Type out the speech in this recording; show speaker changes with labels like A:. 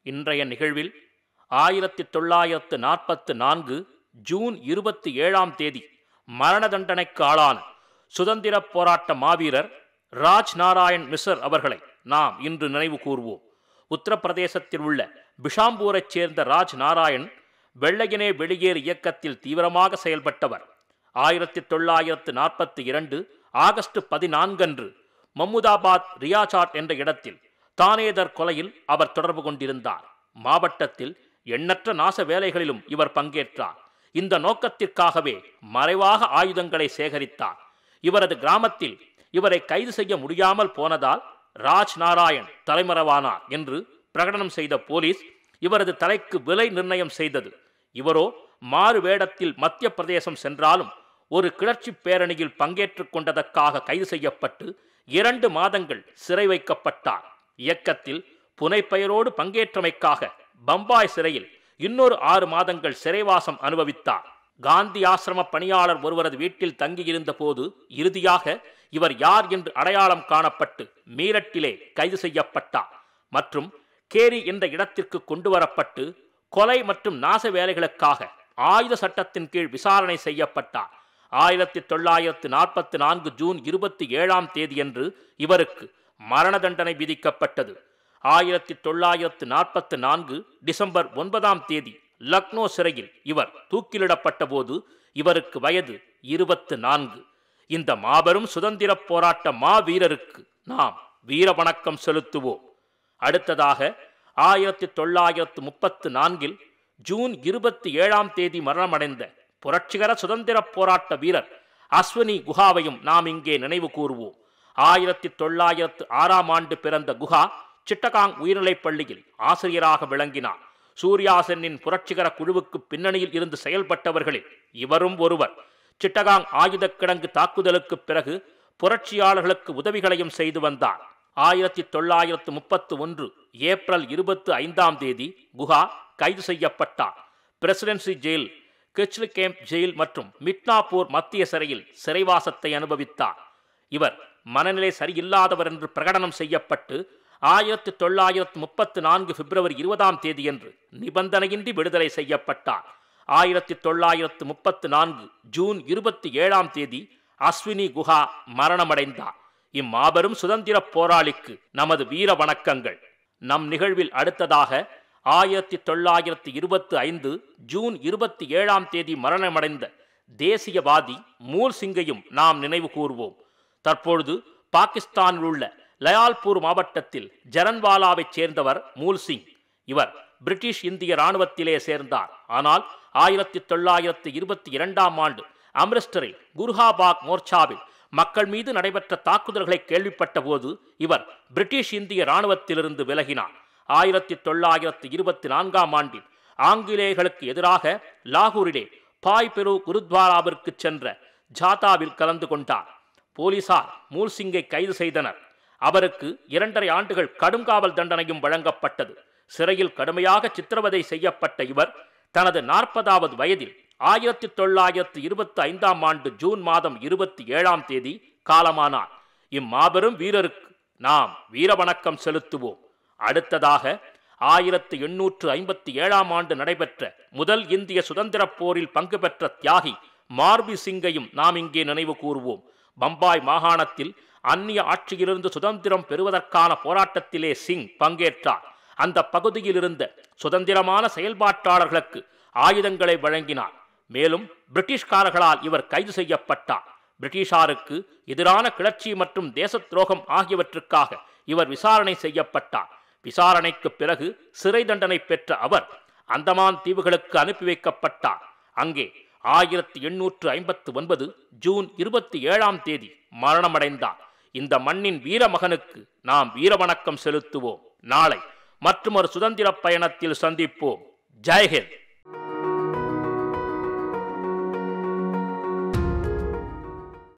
A: இன்றைய நிகழ்வில் ஆயிரத்தி தொள்ளாயிரத்து நாற்பத்து நான்கு ஜூன் இருபத்தி ஏழாம் தேதி மரண தண்டனைக்கு ஆளான சுதந்திரப் போராட்ட மாவீரர் ராஜ் நாராயண் மிஸ்ர் அவர்களை நாம் இன்று நினைவு கூர்வோம் உத்தரப்பிரதேசத்தில் உள்ள பிஷாம்பூரைச் சேர்ந்த ராஜ் நாராயண் வெள்ளையனே வெளியேறு இயக்கத்தில் தீவிரமாக செயல்பட்டவர் ஆயிரத்தி தொள்ளாயிரத்து நாற்பத்தி இரண்டு ஆகஸ்ட் பதினான்கன்று மம்முதாபாத் ரியாசாட் என்ற இடத்தில் தானேதர் கொலையில் அவர் தொடர்பு கொண்டிருந்தார் மாவட்டத்தில் எண்ணற்ற நாச வேலைகளிலும் இவர் பங்கேற்றார் இந்த நோக்கத்திற்காகவே மறைவாக ஆயுதங்களை சேகரித்தார் இவரது கிராமத்தில் இவரை கைது செய்ய முடியாமல் போனதால் ராஜ் நாராயண் தலைமறைவானார் என்று பிரகடனம் செய்த போலீஸ் இவரது தலைக்கு விலை நிர்ணயம் செய்தது இவரோ மாறு வேடத்தில் மத்திய பிரதேசம் சென்றாலும் ஒரு கிளர்ச்சி பேரணியில் பங்கேற்றுக் கொண்டதற்காக கைது செய்யப்பட்டு இரண்டு மாதங்கள் சிறை வைக்கப்பட்டார் இயக்கத்தில் புனைப்பெயரோடு பங்கேற்றமைக்காக பம்பாய் சிறையில் இன்னொரு ஆறு மாதங்கள் சிறைவாசம் அனுபவித்தார் காந்தி ஆசிரம பணியாளர் ஒருவரது வீட்டில் தங்கியிருந்த போது இறுதியாக இவர் யார் என்று அடையாளம் காணப்பட்டு மீரட்டிலே கைது செய்யப்பட்டார் மற்றும் கேரி என்ற இடத்திற்கு கொண்டு வரப்பட்டு கொலை மற்றும் நாச வேலைகளுக்காக ஆயுத சட்டத்தின் கீழ் விசாரணை செய்யப்பட்டார் ஆயிரத்தி தொள்ளாயிரத்து நாற்பத்தி நான்கு ஜூன் இருபத்தி ஏழாம் தேதியன்று இவருக்கு மரண தண்டனை விதிக்கப்பட்டது ஆயிரத்தி தொள்ளாயிரத்து நாற்பத்தி நான்கு டிசம்பர் ஒன்பதாம் தேதி லக்னோ சிறையில் இவர் தூக்கிலிடப்பட்ட போது இவருக்கு வயது இருபத்து நான்கு இந்த மாபெரும் சுதந்திரப் போராட்ட மாவீரருக்கு நாம் வீர வணக்கம் செலுத்துவோம் அடுத்ததாக ஆயிரத்தி தொள்ளாயிரத்து முப்பத்து நான்கில் ஜூன் இருபத்தி ஏழாம் தேதி மரணமடைந்த புரட்சிகர சுதந்திரப் போராட்ட வீரர் அஸ்வினி குஹாவையும் நாம் இங்கே நினைவு கூறுவோம் ஆயிரத்தி தொள்ளாயிரத்து ஆறாம் ஆண்டு பிறந்த குஹா சிட்டகாங் உயர்நிலைப் பள்ளியில் ஆசிரியராக விளங்கினார் சூர்யா சென்னின் புரட்சிகர குழுவுக்கு பின்னணியில் இருந்து செயல்பட்டவர்களில் இவரும் ஒருவர் சிட்டகாங் ஆயுதக் கிடங்கு தாக்குதலுக்குப் பிறகு புரட்சியாளர்களுக்கு உதவிகளையும் செய்து வந்தார் ஆயிரத்தி தொள்ளாயிரத்து முப்பத்து ஒன்று ஏப்ரல் இருபத்து ஐந்தாம் தேதி குஹா கைது செய்யப்பட்டார் presidency jail Hijli camp jail மற்றும் மிட்னாப்பூர் மத்திய சிறையில் சிறைவாசத்தை அனுபவித்தார் இவர் மனநிலை சரியில்லாதவர் என்று பிரகடனம் செய்யப்பட்டு ஆயிரத்தி தொள்ளாயிரத்து முப்பத்து நான்கு பிப்ரவரி இருபதாம் தேதியன்று நிபந்தனையின்றி விடுதலை செய்யப்பட்டார் ஆயிரத்தி தொள்ளாயிரத்து முப்பத்து நான்கு ஜூன் இருபத்தி ஏழாம் தேதி அஸ்வினி குஹா மரணமடைந்தார் இம்மாபெரும் சுதந்திர போராளிக்கு நமது வீர வணக்கங்கள் நம் நிகழ்வில் அடுத்ததாக ஆயிரத்தி தொள்ளாயிரத்தி இருபத்தி ஐந்து ஜூன் இருபத்தி ஏழாம் தேதி மரணமடைந்த தேசியவாதி மூல் சிங்கையும் நாம் நினைவு கூர்வோம் தற்பொழுது பாகிஸ்தானில் உள்ள லயால்பூர் மாவட்டத்தில் ஜரன்வாலாவைச் சேர்ந்தவர் மூல் சிங் இவர் பிரிட்டிஷ் இந்திய இராணுவத்திலே சேர்ந்தார் ஆனால் ஆயிரத்தி தொள்ளாயிரத்தி இருபத்தி இரண்டாம் ஆண்டு அம்ரிஸ்டரில் குர்ஹாபாக் மோர்ச்சாவில் மக்கள் மீது நடைபெற்ற தாக்குதல்களை கேள்விப்பட்ட போது இவர் பிரிட்டிஷ் இந்திய இராணுவத்திலிருந்து விலகினார் ஆயிரத்தி தொள்ளாயிரத்தி இருபத்தி நான்காம் ஆண்டில் ஆங்கிலேயர்களுக்கு எதிராக லாகூரிலே பாய் பெரு குருத்வாராவிற்கு சென்ற ஜாதாவில் கலந்து கொண்டார் போலீசார் மூல்சிங்கை கைது செய்தனர் அவருக்கு இரண்டரை ஆண்டுகள் கடுங்காவல் தண்டனையும் வழங்கப்பட்டது சிறையில் கடுமையாக சித்திரவதை செய்யப்பட்ட இவர் தனது நாற்பதாவது வயதில் ஆயிரத்தி தொள்ளாயிரத்தி இருபத்தி ஐந்தாம் ஆண்டு ஜூன் மாதம் இருபத்தி ஏழாம் தேதி காலமானார் இம்மாபெரும் வீரருக்கு நாம் வீரவணக்கம் செலுத்துவோம் அடுத்ததாக ஆயிரத்தி எண்ணூற்று ஐம்பத்தி ஏழாம் ஆண்டு நடைபெற்ற முதல் இந்திய சுதந்திரப் போரில் பங்கு பெற்ற தியாகி மார்பி சிங்கையும் நாம் இங்கே நினைவு கூறுவோம் பம்பாய் மாகாணத்தில் அந்நிய ஆட்சியிலிருந்து சுதந்திரம் பெறுவதற்கான போராட்டத்திலே சிங் பங்கேற்றார் அந்த பகுதியில் இருந்த சுதந்திரமான செயல்பாட்டாளர்களுக்கு ஆயுதங்களை வழங்கினார் மேலும் பிரிட்டிஷ்காரர்களால் இவர் கைது செய்யப்பட்டார் பிரிட்டிஷாருக்கு எதிரான கிளர்ச்சி மற்றும் தேச துரோகம் ஆகியவற்றுக்காக இவர் விசாரணை செய்யப்பட்டார் விசாரணைக்கு பிறகு சிறை தண்டனை பெற்ற அவர் அந்தமான் தீவுகளுக்கு அனுப்பி வைக்கப்பட்டார் அங்கே ஆயிரத்தி எண்ணூற்று ஐம்பத்து ஒன்பது ஜூன் இருபத்தி ஏழாம் தேதி மரணமடைந்தார் இந்த மண்ணின் வீரமகனுக்கு நாம் வீரவணக்கம் செலுத்துவோம் நாளை மற்றொரு சுதந்திர பயணத்தில் சந்திப்போம் ஜெய்ஹிந்த்